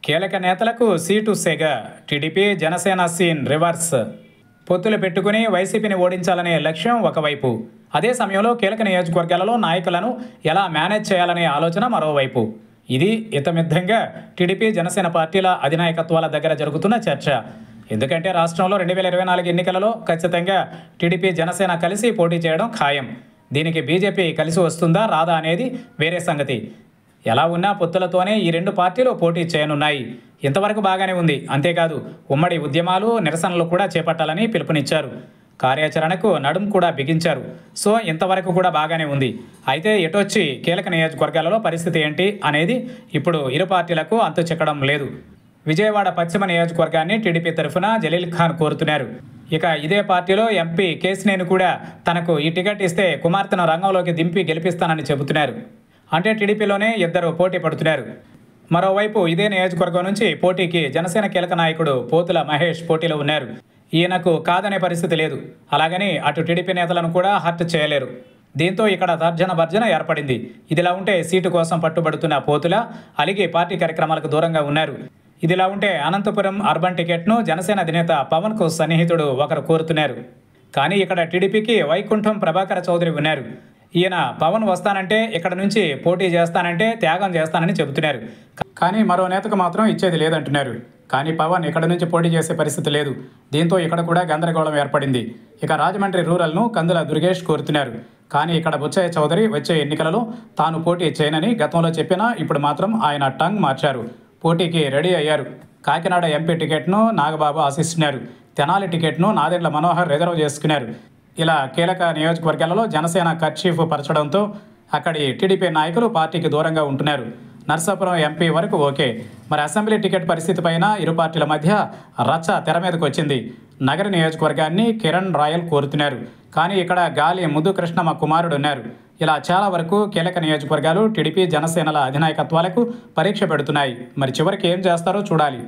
కీలక నేతలకు సీటు సెగ టీడీపీ జనసేన సీన్ రివర్స్ పొత్తులు పెట్టుకుని వైసీపీని ఓడించాలనే లక్ష్యం ఒకవైపు అదే సమయంలో కీలక నియోజకవర్గాలలో నాయకులను ఎలా మేనేజ్ చేయాలనే ఆలోచన మరోవైపు ఇది ఇతమిద్ధంగా టీడీపీ జనసేన పార్టీల అధినాయకత్వాల దగ్గర జరుగుతున్న చర్చ ఎందుకంటే రాష్ట్రంలో రెండు వేల ఇరవై నాలుగు ఎన్నికలలో ఖచ్చితంగా టీడీపీ జనసేన కలిసి పోటీ చేయడం ఖాయం దీనికి బీజేపీ కలిసి వస్తుందా రాదా అనేది వేరే సంగతి ఎలా ఉన్నా పొత్తులతోనే ఈ రెండు పార్టీలు పోటీ చేయనున్నాయి ఇంతవరకు బాగానే ఉంది అంతేకాదు ఉమ్మడి ఉద్యమాలు నిరసనలు కూడా చేపట్టాలని పిలుపునిచ్చారు కార్యాచరణకు నడుం కూడా బిగించారు సో ఇంతవరకు కూడా బాగానే ఉంది అయితే ఎటొచ్చి కీలక నియోజకవర్గాలలో పరిస్థితి ఏంటి అనేది ఇప్పుడు ఇరు పార్టీలకు అంతు చిక్కడం లేదు విజయవాడ పశ్చిమ నియోజకవర్గాన్ని టీడీపీ తరఫున జలీల్ ఖాన్ కోరుతున్నారు ఇక ఇదే పార్టీలో ఎంపీ కేసినేని కూడా తనకు ఈ టికెట్ ఇస్తే కుమార్తెను రంగంలోకి దింపి గెలిపిస్తానని చెబుతున్నారు అంటే టీడీపీలోనే ఇద్దరు పోటీ పడుతున్నారు మరోవైపు ఇదే నియోజకవర్గం నుంచి పోటీకి జనసేన కీలక నాయకుడు పోతుల మహేష్ పోటీలో ఉన్నారు ఈయనకు కాదనే పరిస్థితి లేదు అలాగని అటు టీడీపీ నేతలను కూడా హర్ట్ చేయలేరు దీంతో ఇక్కడ తర్జన భర్జన ఏర్పడింది ఇదిలా ఉంటే సీటు కోసం పట్టుబడుతున్న పోతుల అలిగి పార్టీ కార్యక్రమాలకు దూరంగా ఉన్నారు ఇదిలా ఉంటే అనంతపురం అర్బన్ టికెట్ను జనసేన అధినేత పవన్కు సన్నిహితుడు ఒకరు కోరుతున్నారు కానీ ఇక్కడ టీడీపీకి వైకుంఠం ప్రభాకర చౌదరి ఉన్నారు ఈయన పవన్ వస్తానంటే ఇక్కడ నుంచి పోటీ చేస్తానంటే త్యాగం చేస్తానని చెబుతున్నారు కానీ మరో నేతకు మాత్రం ఇచ్చేది లేదంటున్నారు కానీ పవన్ ఇక్కడ నుంచి పోటీ చేసే పరిస్థితి లేదు దీంతో ఇక్కడ కూడా గందరగోళం ఏర్పడింది ఇక రాజమండ్రి రూరల్ను కందుల దుర్గేష్ కోరుతున్నారు కానీ ఇక్కడ బుచ్చయ్య చౌదరి వచ్చే ఎన్నికలలో తాను పోటీ చేయనని గతంలో చెప్పినా ఇప్పుడు మాత్రం ఆయన టంగ్ మార్చారు పోటీకి రెడీ అయ్యారు కాకినాడ ఎంపీ టికెట్ను నాగబాబు ఆశిస్తున్నారు తెనాలి టికెట్ను నాదెండ్ల మనోహర్ రిజర్వ్ చేసుకున్నారు ఇలా కీలక నియోజకవర్గాలలో జనసేన కర్చీఫ్ పరచడంతో అక్కడి టీడీపీ నాయకులు పార్టీకి దూరంగా ఉంటున్నారు నర్సాపురం ఎంపీ వరకు ఓకే మరి అసెంబ్లీ టికెట్ పరిస్థితి పైన ఇరు పార్టీల మధ్య రచ్చ తెర మీదకు వచ్చింది నగర నియోజకవర్గాన్ని కిరణ్ రాయల్ కోరుతున్నారు కానీ ఇక్కడ గాలి ముద్దు కృష్ణమ్మ కుమారుడు ఉన్నారు ఇలా చాలా వరకు కీలక నియోజకవర్గాలు టీడీపీ జనసేనల అధినాయకత్వాలకు పరీక్ష పెడుతున్నాయి మరి చివరికి ఏం చేస్తారో చూడాలి